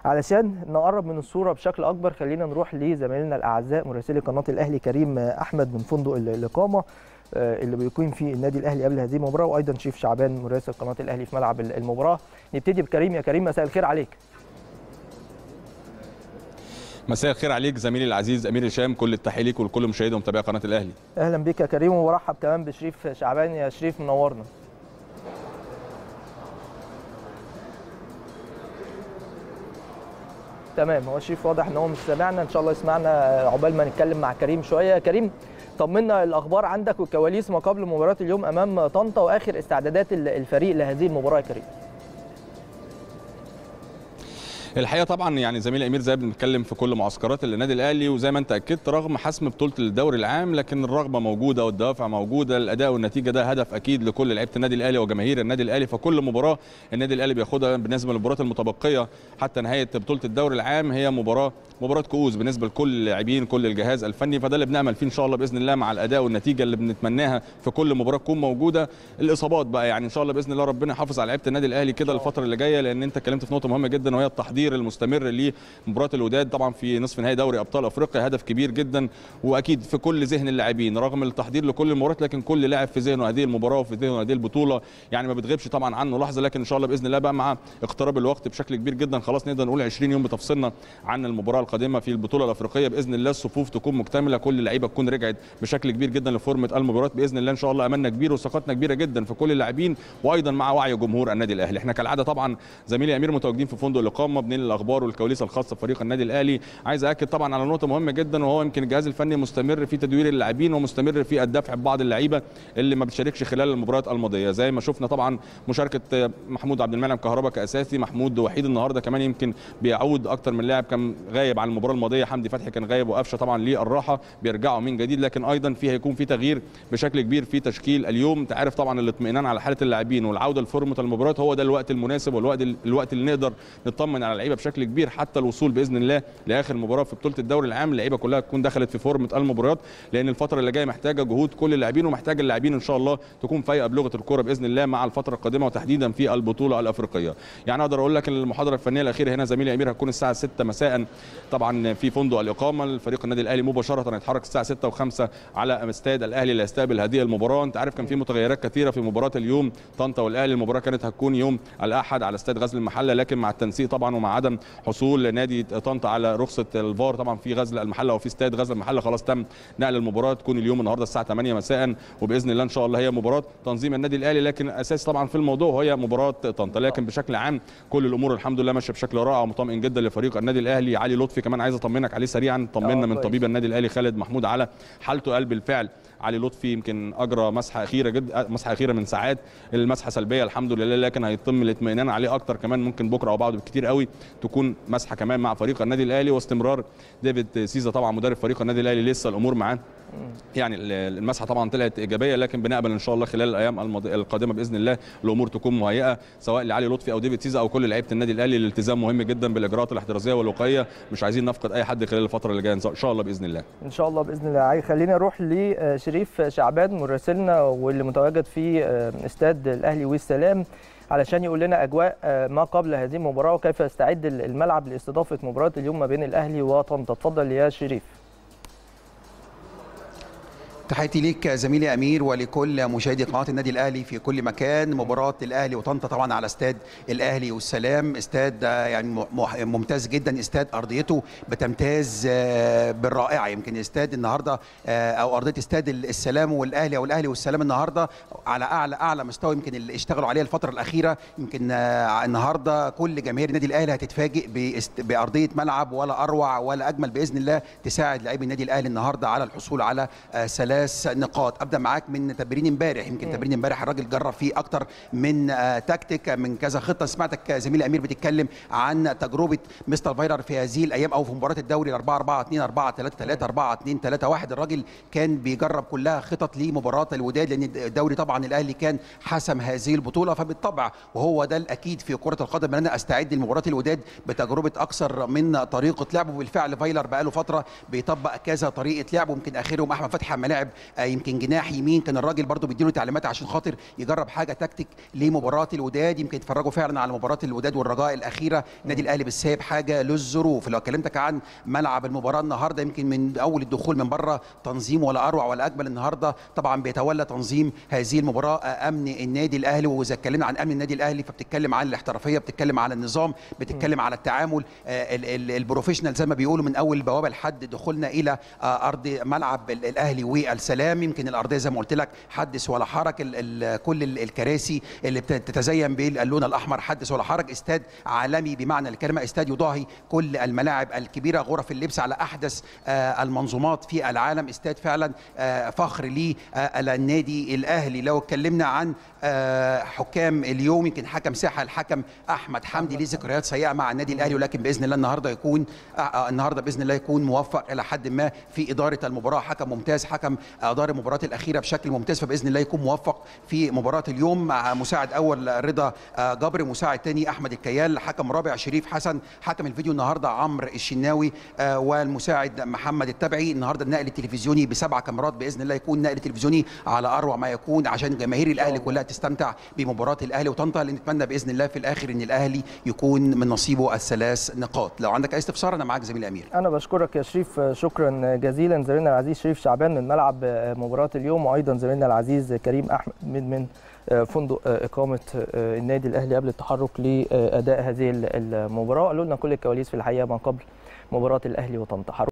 علشان نقرب من الصوره بشكل اكبر خلينا نروح لزمايلنا الاعزاء مراسلي قناه الاهلي كريم احمد من فندق الاقامه اللي بيقيم فيه النادي الاهلي قبل هذه المباراه وايضا شيف شعبان مراسل قناه الاهلي في ملعب المباراه نبتدي بكريم يا كريم مساء الخير عليك مساء الخير عليك زميلي العزيز امير هشام كل التحيه ليك ولكل مشاهدي ومتابعي قناه الاهلي اهلا بك يا كريم ومرحب كمان بشريف شعبان يا شريف منورنا تمام هو شريف واضح ان هو مش سامعنا ان شاء الله يسمعنا عقبال ما نتكلم مع كريم شويه كريم طمنا الاخبار عندك والكواليس ما قبل مباراه اليوم امام طنطا واخر استعدادات الفريق لهذه المباراه يا كريم الحقيقه طبعا يعني زميلي امير زي بنتكلم في كل معسكرات النادي الاهلي وزي ما انت اكدت رغم حسم بطوله الدوري العام لكن الرغبه موجوده والدوافع موجوده الاداء والنتيجه ده هدف اكيد لكل لعيبه النادي الاهلي وجماهير النادي الاهلي فكل مباراه النادي الاهلي بياخدها بالنسبه للمباريات المتبقيه حتى نهايه بطوله الدوري العام هي مباراه مباراه كؤوس بالنسبه لكل اللاعبين كل الجهاز الفني فده اللي بنامل فيه ان شاء الله باذن الله مع الاداء والنتيجه اللي بنتمناها في كل مباراه تكون موجوده الاصابات بقى يعني ان شاء الله باذن الله ربنا يحافظ على لعيبه النادي الاهلي كده الفتره اللي جايه لان انت اتكلمت في نقطه مهمه جدا وهي التحضير المستمر لمباراه الوداد طبعا في نصف نهائي دوري ابطال افريقيا هدف كبير جدا واكيد في كل ذهن اللاعبين رغم التحضير لكل المباريات لكن كل لاعب في ذهنه هذه المباراه وفي ذهنه هذه البطوله يعني ما بتغيبش طبعا عنه لحظه لكن ان شاء الله باذن الله بقى مع اقتراب الوقت بشكل كبير جدا خلاص نقدر نقول 20 يوم بتفصلنا عن المباراه القادمه في البطوله الافريقيه باذن الله الصفوف تكون مكتمله كل اللعيبه تكون رجعت بشكل كبير جدا لفورمه المباراه باذن الله ان شاء الله املنا كبير وثقتنا كبيره جدا في كل اللاعبين وايضا مع وعي جمهور النادي الاهلي احنا كالعاده طبعا زميلي امير متواجدين في فندق الاقامه بننقل الاخبار والكواليس الخاصه بفريق النادي الاهلي عايز اكد طبعا على نقطه مهمه جدا وهو يمكن الجهاز الفني مستمر في تدوير اللاعبين ومستمر في الدفع ببعض اللعيبه اللي ما بتشاركش خلال المباريات الماضيه زي ما شفنا طبعا مشاركه محمود عبد المنعم كهربا كاساسي محمود وحيد النهارده كمان يمكن بيعود اكتر من لاعب كان غايب عن المباراه الماضيه حمدي فتحي كان غايب وقفشه طبعا للراحه بيرجعوا من جديد لكن ايضا في هيكون في تغيير بشكل كبير في تشكيل اليوم انت عارف طبعا الاطمئنان على حاله اللاعبين والعوده لفورمه المباراه هو ده الوقت المناسب والوقت الوقت اللي نقدر نطمن على اللعيبه بشكل كبير حتى الوصول باذن الله لاخر مباراه في بطوله الدوري العام اللعيبه كلها تكون دخلت في فورمه المباريات لان الفتره اللي جايه محتاجه جهود كل اللاعبين ومحتاجه اللاعبين ان شاء الله تكون فايقه بلغه الكوره باذن الله مع الفتره القادمه وتحديدا في البطوله الافريقيه يعني اقدر اقول لك المحاضره الفنيه الاخيره هنا زميلي امير هتكون الساعه 6 مساء طبعا في فندق الاقامه الفريق النادي الاهلي مباشره هيتحرك الساعه 6 و5 على استاد الاهلي اللي هيستقبل هذه المباراه انت عارف كان في متغيرات كثيره في مباراه اليوم طنطا والاهلي المباراه كانت هتكون يوم الاحد على استاد غزل المحله لكن مع التنسيق طبعا ومع عدم حصول نادي طنطا على رخصه الفار طبعا في غزل المحله وفي استاد غزل المحله خلاص تم نقل المباراه تكون اليوم النهارده الساعه 8 مساء وباذن الله ان شاء الله هي مباراه تنظيم النادي الاهلي لكن اساس طبعا في الموضوع هي مباراه طنطا لكن بشكل عام كل الامور الحمد لله ماشيه بشكل رائع ومطمئن جدا لفريق النادي الاهلي علي لطفي كمان عايز اطمنك عليه سريعا طمنا من طبيب النادي الاهلي خالد محمود على حالته قلب الفعل علي لطفي يمكن اجرى مسحه اخيره جدا مسحه اخيره من ساعات المسحه سلبيه الحمد لله لكن هيتم الاطمئنان عليه اكتر كمان ممكن بكره او بعده بكتير قوي تكون مسحه كمان مع فريق النادي الاهلي واستمرار ديفيد سيزا طبعا مدرب فريق النادي الاهلي لسه الامور معاه يعني المسحه طبعا طلعت ايجابيه لكن بنقبل ان شاء الله خلال الايام القادمه باذن الله الامور تكون مهيئه سواء لعلي لطفي او ديفيد سيزا او كل لعيبه النادي الاهلي الالتزام مهم جدا بالاجراءات الاحترازيه والوقائيه مش عايزين نفقد اي حد خلال الفتره اللي جايه ان شاء الله باذن الله ان شاء الله باذن الله خلينا نروح لشريف شعبان مراسلنا واللي متواجد في استاد الاهلي والسلام علشان يقول لنا اجواء ما قبل هذه المباراه وكيف يستعد الملعب لاستضافه مباراه اليوم ما بين الاهلي وطنطا اتفضل يا شريف تحياتي ليك زميلي امير ولكل مشاهدي قناه النادي الاهلي في كل مكان مباراه الاهلي وطنطا طبعا على استاد الاهلي والسلام استاد يعني ممتاز جدا استاد ارضيته بتمتاز بالرائعه يمكن استاد النهارده او ارضيه استاد السلام والاهلي او الاهلي والسلام النهارده على اعلى اعلى مستوى يمكن اللي اشتغلوا عليه الفتره الاخيره يمكن النهارده كل جماهير النادي الاهلي هتتفاجئ بارضيه ملعب ولا اروع ولا اجمل باذن الله تساعد لاعبي النادي الاهلي النهارده على الحصول على سلام ثلاث نقاط ابدا معاك من تمرين امبارح يمكن تمرين امبارح الراجل جرب فيه اكتر من آه تكتيك من كذا خطه سمعتك زميلي امير بتتكلم عن تجربه مستر فايلر في هذه الايام او في مباراه الدوري 4 4 2 4 3 3 4 2 3 1 الراجل كان بيجرب كلها خطط لمباراه الوداد لان الدوري طبعا الاهلي كان حسم هذه البطوله فبالطبع وهو ده الاكيد في كره القدم ان انا استعد لمباراه الوداد بتجربه اكثر من طريقه لعب وبالفعل فايلر بقاله فتره بيطبق كذا طريقه لعب ويمكن اخرهم احمد فتحي لما لعب لاعب آه، يمكن جناح يمين كان الراجل برضو بيديله تعليمات عشان خاطر يجرب حاجه تكتيك لمباراه الوداد يمكن تتفرجوا فعلا على مباراه الوداد والرجاء الاخيره النادي الاهلي بالسايب حاجه للظروف لو كلمتك عن ملعب المباراه النهارده يمكن من اول الدخول من بره تنظيم ولا اروع ولا اجمل النهارده طبعا بيتولى تنظيم هذه المباراه امن النادي الاهلي واذا اتكلمنا عن امن النادي الاهلي فبتتكلم عن الاحترافيه بتتكلم على النظام بتتكلم على التعامل آه، ال- ال- البروفيشنال زي ما بيقولوا من اول البوابه لحد دخولنا الى آه، ارض ملعب ال- الاهلي والسلام يمكن الارضيه زي ما قلت لك حدث ولا حرج ال- ال- كل ال- الكراسي اللي بت- بتتزين باللون الاحمر حدث ولا حرج استاد عالمي بمعنى الكلمه استاد يضاهي كل الملاعب الكبيره غرف اللبس على احدث آه، المنظومات في العالم استاد فعلا آه، فخر للنادي الاهلي لو اتكلمنا عن آه، حكام اليوم يمكن حكم ساحه الحكم احمد حمدي ليه ذكريات سيئه مع النادي الاهلي ولكن باذن الله النهارده يكون آه، آه، النهارده باذن الله يكون موفق الى حد ما في اداره المباراه حكم ممتاز حكم ادار المباراه الاخيره بشكل ممتاز فباذن الله يكون موفق في مباراه اليوم مع مساعد اول رضا آه، جبر مساعد ثاني احمد الكيال حكم رابع شريف حسن حكم الفيديو النهارده عمرو الشناوي آه، والمساعد محمد التبعي النهارده النقل التلفزيوني بسبع كاميرات باذن الله يكون نقل تلفزيوني على اروع ما يكون عشان جماهير الاهلي كلها تستمتع بمباراه الاهلي وطنطا اللي نتمنى باذن الله في الاخر ان الاهلي يكون من نصيبه الثلاث نقاط لو عندك اي استفسار انا معاك زميل امير انا بشكرك يا شريف شكرا جزيلا زميلنا العزيز شريف شعبان من ملعب مباراه اليوم وايضا زميلنا العزيز كريم احمد من من فندق اقامه النادي الاهلي قبل التحرك لاداء هذه المباراه قالوا لنا كل الكواليس في الحقيقه ما قبل مباراه الاهلي وطنطا